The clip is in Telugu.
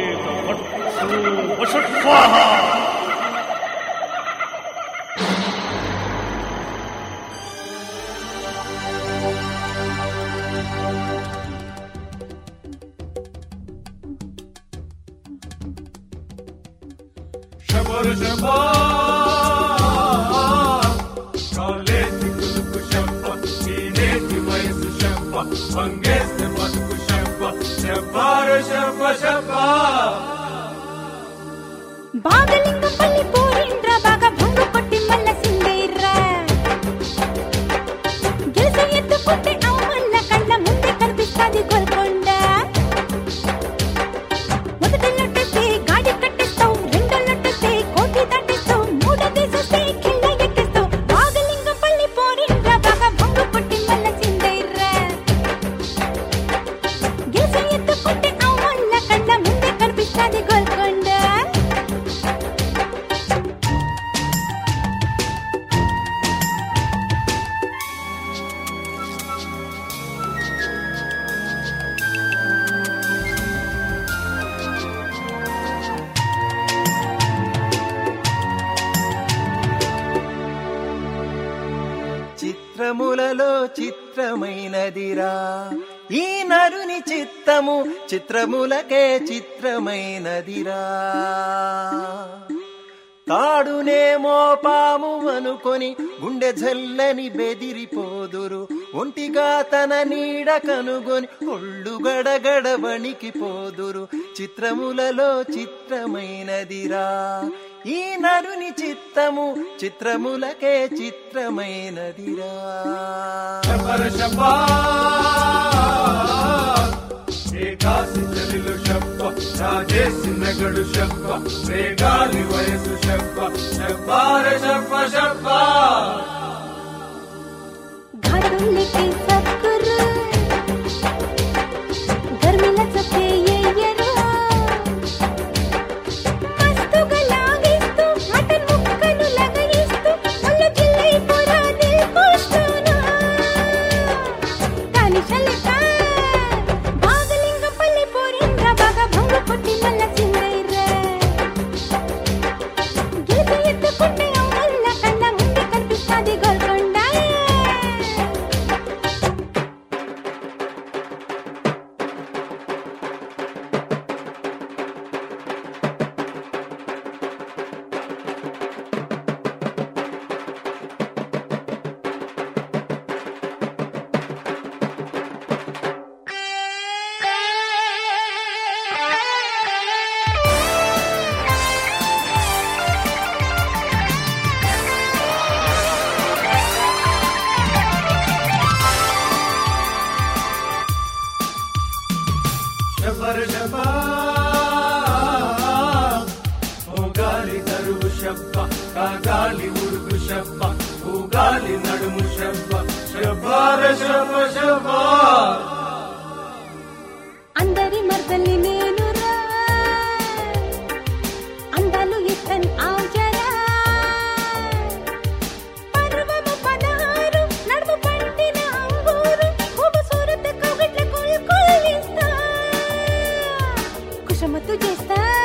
వేద వక్షో వషట్వాహ శబరు శబా కాలేజీ కులుపు శబ్బ నేటి వయసు శబ్బ వంగేస్తే బతుకు శబ్బ శబ్బారు శబ్బ శబ్బా బాగలింగం పల్లి పోరిండ్రా బాగా భంగు కొట్టి మల్ల సిందేర్రా గెలిసి ఎత్తుకుంటే ఆ మల్ల కళ్ళ ముందే కనిపిస్తాది గోల్కొండ మొదటి లొట్టేస్తే గాడి కట్టేస్తావు రెండో లొట్టేస్తే కోటి దాటేస్తావు మూడో తీసేస్తే కింద ఎక్కేస్తావు బాగలింగం పల్లి పోరిండ్రా బాగా భంగు కొట్టి మల్ల సిందేర్రా గెలిసి ఎత్తుకుంటే ఆ మల్ల కళ్ళ ముందే కనిపిస్తాది గోల్కొండ చిత్రములలో చిత్రమైనదిరా ఈ నరుని చిత్తము చిత్రములకే చిత్రమైనదిరా తాడునేమో పాము అనుకొని గుండె జల్లని బెదిరిపోదురు ఒంటిగా తన నీడ కనుగొని ఒళ్ళు గడగడ వణికిపోదురు చిత్రములలో చిత్రమైనదిరా ఈ నరుని చిత్తము చిత్రములకే చిత్రమైనదిరా శబరు శబ్బా ఏకాసి చలిలు శబ్బ రాజేసి నగడు శబ్బ వేగాలి వయసు శబ్బ శబ్బార శబ్బ శబ్బా घाटुल्ले के सकुरु गर्मीला चपे येयरू మస్తుగా లాగిస్తూ మటన్ ముక్కలు లగయిస్తూ ఒళ్ళు జిల్లై పూరా దిల్ కోస్తున్నా కాని చల్లక బాగలింగం పల్లి పోరింద్ర బాగా భంగు కొట్టి మల్ల సింగైర్రా గీత ఎత్తుకుంటే అమ్మల్ల కళ్ళ ముందే కనిపిస్తాది గోల్కొండ శబరు శబ్బా ఓ గాలి తరువు శబ్బ కాగాలి ఉడుకు శబ్బ ఓ గాలి నడుము శబ్బ శబ్బార శబ్బ శబ్బా అందరి మర్దల్ని నేనురా అందాలు ఇస్తన్ ఆజరా పర్వము పదహారు నడుము పండిన అంగూరు खूबसूरत కవిట్ల కుల్ కుల్లిస్తా కుషమతు చేస్తా